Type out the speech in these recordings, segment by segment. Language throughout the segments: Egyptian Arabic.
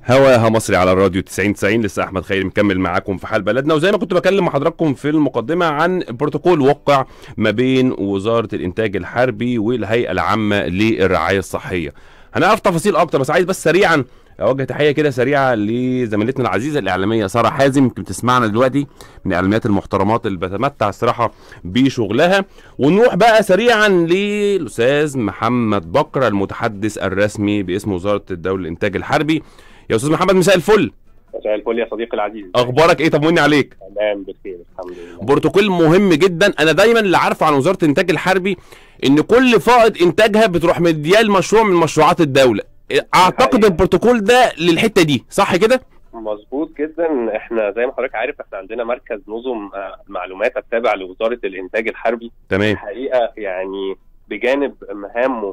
هواها مصري على الراديو 90 90 لسه احمد خير مكمل معاكم في حال بلدنا وزي ما كنت بكلم مع حضراتكم في المقدمه عن بروتوكول وقع ما بين وزاره الانتاج الحربي والهيئه العامه للرعايه الصحيه هنعرف تفاصيل اكتر بس عايز بس سريعا اوجه تحيه كده سريعه لزميلتنا العزيزه الاعلاميه ساره حازم يمكن بتسمعنا دلوقتي من الاعلاميات المحترمات اللي بتمتع الصراحه بشغلها ونروح بقى سريعا للاستاذ محمد بكر المتحدث الرسمي باسم وزاره الدوله الانتاج الحربي يا استاذ محمد مساء الفل مساء الفل يا صديقي العزيز اخبارك ايه طمني عليك تمام بخير الحمد لله بروتوكول مهم جدا انا دايما اللي عارفه عن وزاره الانتاج الحربي ان كل فائض انتاجها بتروح مدياه المشروع من مشروعات الدوله اعتقد حقيقي. البروتوكول ده للحته دي صح كده مظبوط جدا احنا زي ما حضرتك عارف احنا عندنا مركز نظم آه، معلومات التابع لوزاره الانتاج الحربي تمام الحقيقه يعني بجانب مهامه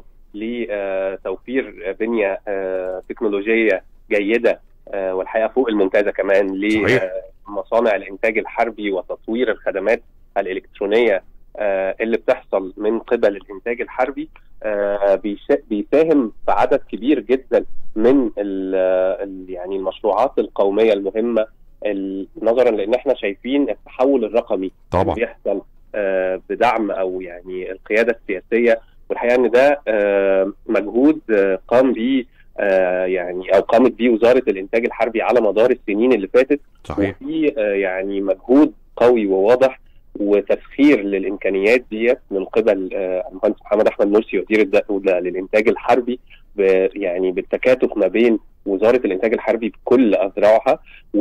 لتوفير بنيه آه، تكنولوجيه جيده آه، والحقيقه فوق الممتازه كمان صحيح. لمصانع الانتاج الحربي وتطوير الخدمات الالكترونيه آه، اللي بتحصل من قبل الانتاج الحربي آه، بيسا- بيساهم في عدد كبير جدا من ال ال يعني المشروعات القوميه المهمه ال- نظرا لان احنا شايفين التحول الرقمي طبعا بيحصل آه، بدعم او يعني القياده السياسيه والحقيقه ان ده آه، مجهود آه، قام به آه، يعني او قامت به وزاره الانتاج الحربي على مدار السنين اللي فاتت صحيح وفي آه، يعني مجهود قوي وواضح وتسخير للامكانيات ديت من قبل آه، المهندس محمد احمد مرسي وزير الدوله للانتاج الحربي ب- يعني بالتكاتف ما بين وزاره الانتاج الحربي بكل اذرعها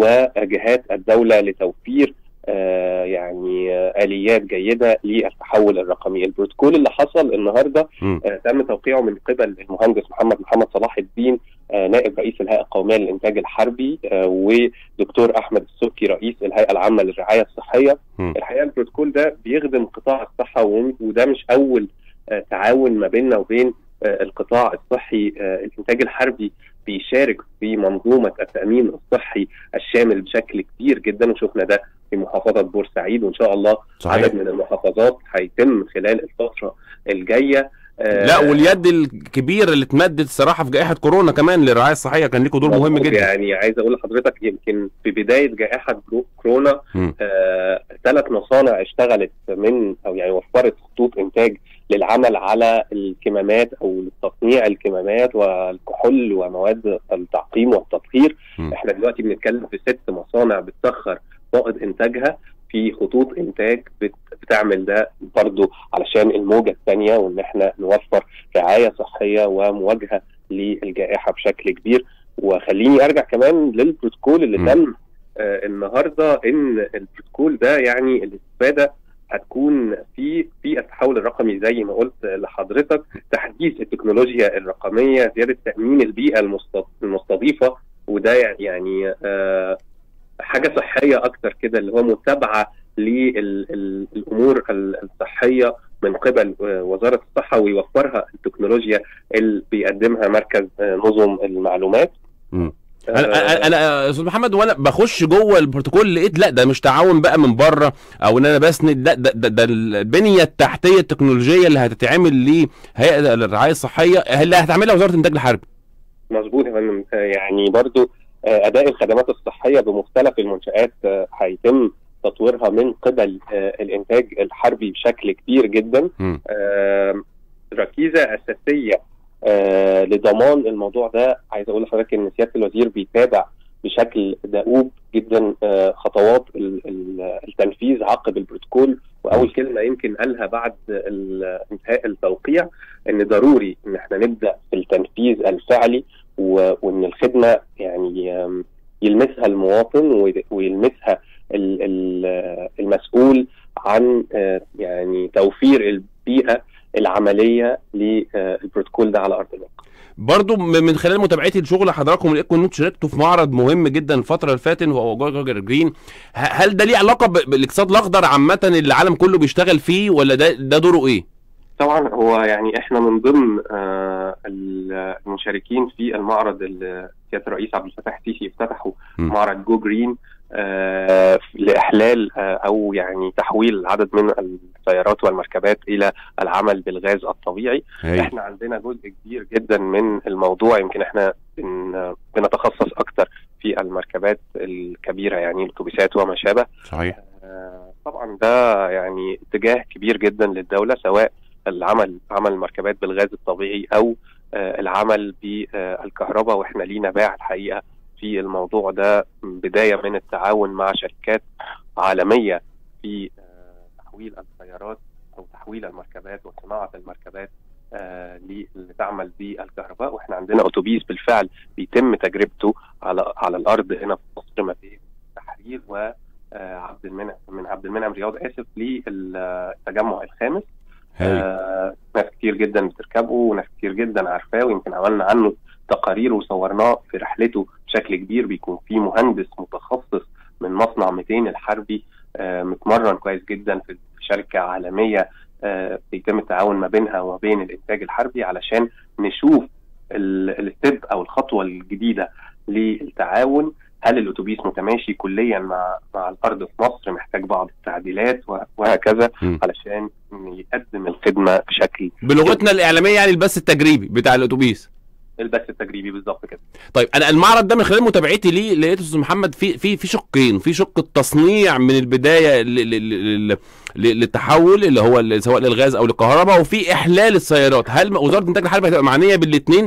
وجهات الدوله لتوفير آه، يعني آه، اليات جيده للتحول الرقمي البروتوكول اللي حصل النهارده مم. آه، تم توقيعه من قبل المهندس محمد محمد صلاح الدين آه، نائب رئيس الهيئه القوميه للانتاج الحربي آه، ودكتور احمد السبكي رئيس الهيئه العامه للرعايه الصحيه مم. الحقيقه البروتوكول ده بيخدم قطاع الصحه و- وده مش اول آه، تعاون ما بيننا وبين آه، القطاع الصحي آه، الانتاج الحربي بيشارك في منظومه التامين الصحي الشامل بشكل كبير جدا وشفنا ده في محافظه بورسعيد وان شاء الله صحيح عدد من المحافظات هيتم خلال الفتره الجايه آه، لا واليد الكبيره اللي اتمدت الصراحه في جائحه كورونا كمان للرعايه الصحيه كان ليكوا دور مهم مظبوط. جدا يعني عايز اقول لحضرتك يمكن في بدايه جائحه كرو- كورونا مم. آه، ثلاث مصانع اشتغلت من او يعني وفرت خطوط انتاج للعمل على الكمامات او لتصنيع الكمامات والكحول ومواد التعقيم والتطهير مم. احنا دلوقتي بنتكلم في ست مصانع بتسخر فائض انتاجها في خطوط انتاج بت- بتعمل ده برضو علشان الموجه الثانيه وان احنا نوفر رعايه صحيه ومواجهه للجائحه بشكل كبير وخليني ارجع كمان للبروتوكول اللي مم. تم آه النهارده ان البروتوكول ده يعني الاستفاده هتكون في في التحول الرقمي زي ما قلت لحضرتك تحديث التكنولوجيا الرقميه زياده تامين البيئه المست- المستضيفه وده يعني آه حاجه صحيه اكتر كده اللي هو متابعه للامور الصحيه من قبل آه، وزاره الصحه ويوفرها التكنولوجيا اللي بيقدمها مركز آه، نظم المعلومات مم. آه، انا انا انا يا استاذ محمد وانا بخش جوه البروتوكول لقيت لا ده مش تعاون بقى من بره او ان انا بسند لا ده, ده, ده البنيه التحتيه التكنولوجيه اللي هتتعمل لهيئه الرعايه الصحيه اللي هتعملها وزاره الانتاج الحربي مظبوط يا فندم آه، يعني برضو آه، اداء الخدمات الصحيه بمختلف المنشات آه، هيتم تطويرها من قبل آه، الانتاج الحربي بشكل كبير جدا مم. آه، ركيزه اساسيه آه، لضمان الموضوع ده عايز اقول لحضرتك ان سياده الوزير بيتابع بشكل دؤوب جدا آه، خطوات ال- ال- التنفيذ عقب البروتوكول واول كلمه يمكن قالها بعد ال- انتهاء التوقيع ان ضروري ان احنا نبدا في التنفيذ الفعلي و- وان الخدمه يعني آم، يلمسها المواطن وي- ويلمسها ال- ال- المسؤول عن آه، يعني توفير البيئه العمليه للبروتوكول ده على ارض الواقع. برضو م- من خلال متابعتي لشغل حضراتكم لقيتكم ان انتوا شاركتوا في معرض مهم جدا الفتره اللي فاتت وهو جوجر جرين ه- هل ده ليه علاقه ب- بالاقتصاد الاخضر عامه اللي العالم كله بيشتغل فيه ولا ده ده دوره ايه؟ طبعا هو يعني احنا من ضمن آه، المشاركين في المعرض اللي سياده الرئيس عبد الفتاح السيسي افتتحه م. معرض جو جرين آه، لاحلال آه، او يعني تحويل عدد من السيارات والمركبات الى العمل بالغاز الطبيعي هي. احنا عندنا جزء كبير جدا من الموضوع يمكن احنا بن بنتخصص اكتر في المركبات الكبيره يعني الاتوبيسات وما شابه صحيح آه، طبعا ده يعني اتجاه كبير جدا للدوله سواء العمل عمل مركبات بالغاز الطبيعي او آه، العمل بالكهرباء واحنا لينا باع الحقيقه في الموضوع ده بدايه من التعاون مع شركات عالميه في آه، تحويل السيارات او تحويل المركبات وصناعه المركبات آه، اللي تعمل بالكهرباء واحنا عندنا اتوبيس بالفعل بيتم تجربته على على الارض هنا في مصر ما بين التحرير و آه، عبد المنعم من عبد المنعم رياض اسف للتجمع الخامس هاي آه ناس كتير جدا بتركبه وناس كتير جدا عارفاه ويمكن عملنا عنه تقارير وصورناه في رحلته بشكل كبير بيكون في مهندس متخصص من مصنع 200 الحربي آه متمرن كويس جدا في في شركه عالميه آه بيتم التعاون ما بينها وما بين الانتاج الحربي علشان نشوف ال- الستيب او الخطوه الجديده للتعاون هل الاتوبيس متماشي كليا مع مع الارض في مصر محتاج بعض التعديلات و- وهكذا مم. علشان يقدم الخدمه بشكل بلغتنا الاعلاميه يعني البث التجريبي بتاع الاتوبيس البث التجريبي بالظبط كده طيب انا المعرض ده من خلال متابعتي ليه لقيت استاذ محمد في في في شقين في شق التصنيع من البدايه ل- ل- ل- ل- ل- للتحول اللي هو ال- سواء للغاز او للكهرباء وفي احلال السيارات هل وزاره الانتاج الحربي هتبقى معنيه بالاثنين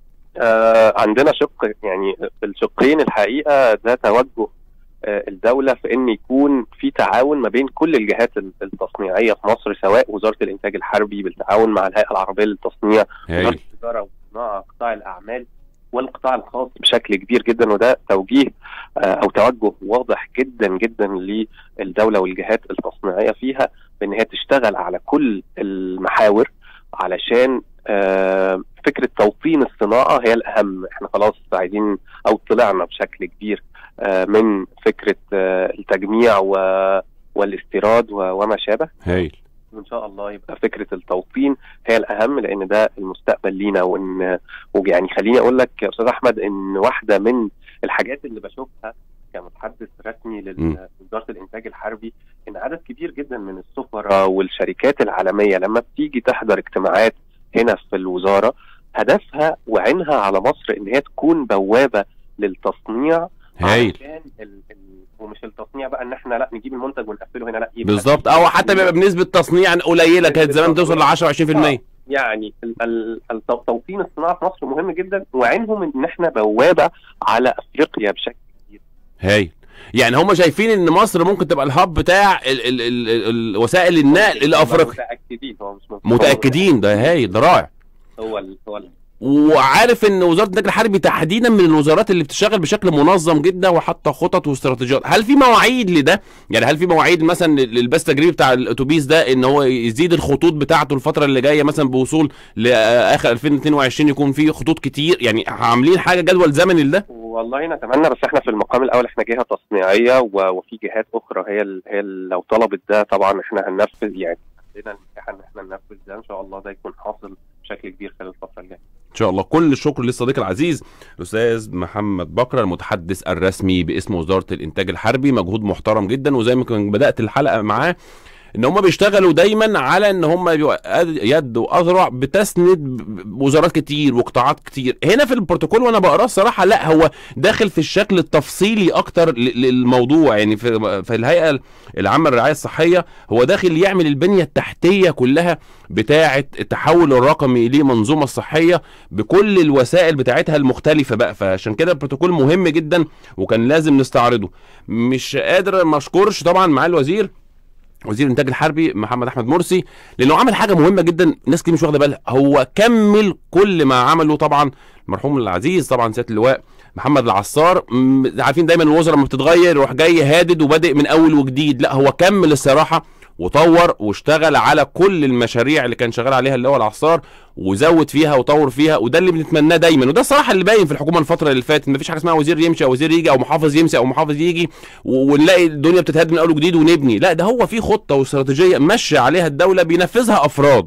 آه عندنا شق يعني في الشقين الحقيقه ده توجه آه الدوله في ان يكون في تعاون ما بين كل الجهات التصنيعيه في مصر سواء وزاره الانتاج الحربي بالتعاون مع الهيئه العربيه للتصنيع وزاره هايل التجاره والصناعه قطاع الاعمال والقطاع الخاص بشكل كبير جدا وده توجيه آه، او توجه واضح جدا جدا للدوله والجهات التصنيعيه فيها بان هي تشتغل على كل المحاور علشان آه، فكره توطين الصناعه هي الاهم احنا خلاص عايزين او طلعنا بشكل كبير آه، من فكره آه، التجميع و- والاستيراد و- وما شابه هايل وان شاء الله يبقى فكره التوطين هي الاهم لان ده المستقبل لينا وان ويعني خليني اقول لك يا استاذ احمد ان واحده من الحاجات اللي بشوفها كمتحدث رسمي م. لوزاره الانتاج الحربي ان عدد كبير جدا من السفراء والشركات العالميه لما بتيجي تحضر اجتماعات هنا في الوزاره هدفها وعينها على مصر ان هي تكون بوابه للتصنيع هايل علشان ال... ال... ومش التصنيع بقى ان احنا لا نجيب المنتج ونقفله هنا لا يبقى بالظبط في- او حتى بيبقى بنسبه تصنيع قليله كانت زمان توصل ل 10 20% يعني ال- ال- التو- توطين الصناعه في مصر مهم جدا وعينهم ان احنا بوابه على افريقيا بشكل كبير هايل يعني هم شايفين ان مصر ممكن تبقى الهب بتاع ال ال ال ال وسائل النقل الافريقي متاكدين هو مش ممكن. متاكدين ده هايل ده رائع هو ال هو ال وعارف ان وزاره الانتاج الحربي تحديدا من الوزارات اللي بتشتغل بشكل منظم جدا وحاطه خطط واستراتيجيات هل في مواعيد لده يعني هل في مواعيد مثلا للبث التجريبي بتاع الاتوبيس ده ان هو يزيد الخطوط بتاعته الفتره اللي جايه مثلا بوصول لاخر 2022 يكون في خطوط كتير يعني عاملين حاجه جدول زمني لده والله نتمنى بس احنا في المقام الاول احنا جهه تصنيعيه و- وفي جهات اخرى هي ال هي ال لو طلبت ده طبعا احنا هننفذ يعني عندنا المساحه ان احنا ننفذ ده ان شاء الله ده يكون حاصل بشكل كبير خلال الفتره الجايه ان شاء الله كل الشكر للصديق العزيز الاستاذ محمد بكر المتحدث الرسمي باسم وزاره الانتاج الحربي مجهود محترم جدا وزي ما كنت بدات الحلقه معاه ان هم بيشتغلوا دايما على ان هم يبقوا يد واذرع بتسند ب- وزارات كتير وقطاعات كتير هنا في البروتوكول وانا بقراه الصراحه لا هو داخل في الشكل التفصيلي اكتر ل- للموضوع يعني في, في الهيئه العامه للرعايه الصحيه هو داخل يعمل البنيه التحتيه كلها بتاعه التحول الرقمي لمنظومه الصحيه بكل الوسائل بتاعتها المختلفه بقى فعشان كده البروتوكول مهم جدا وكان لازم نستعرضه مش قادر ما اشكرش طبعا مع الوزير وزير الانتاج الحربي محمد احمد مرسي لانه عمل حاجه مهمه جدا ناس كتير مش واخده بالها هو كمل كل ما عمله طبعا المرحوم العزيز طبعا سياده اللواء محمد العصار م- عارفين دايما الوزراء لما بتتغير يروح جاي هادد وبادئ من اول وجديد لا هو كمل الصراحه وطور واشتغل على كل المشاريع اللي كان شغال عليها اللي هو العصار وزود فيها وطور فيها وده اللي بنتمناه دايما وده الصراحه اللي باين في الحكومه الفتره اللي فاتت مفيش حاجه اسمها وزير يمشي او وزير يجي او محافظ يمشي او محافظ يجي و- ونلاقي الدنيا بتتهد من اول وجديد ونبني لا ده هو في خطه واستراتيجيه ماشيه عليها الدوله بينفذها افراد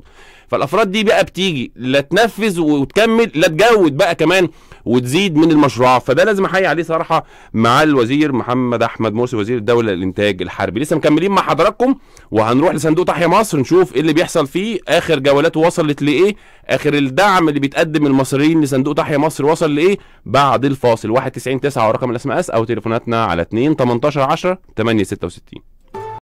فالافراد دي بقى بتيجي لا تنفذ وتكمل لا تجود بقى كمان وتزيد من المشروعات فده لازم احيي عليه صراحه مع الوزير محمد احمد مرسي وزير الدوله للانتاج الحربي لسه مكملين مع حضراتكم وهنروح لصندوق تحيا مصر نشوف ايه اللي بيحصل فيه اخر جولاته وصلت لايه اخر الدعم اللي بيتقدم من المصريين لصندوق تحيا مصر وصل لايه بعد الفاصل 199 9 ورقم الاس ام اس او تليفوناتنا على 2 18 10 866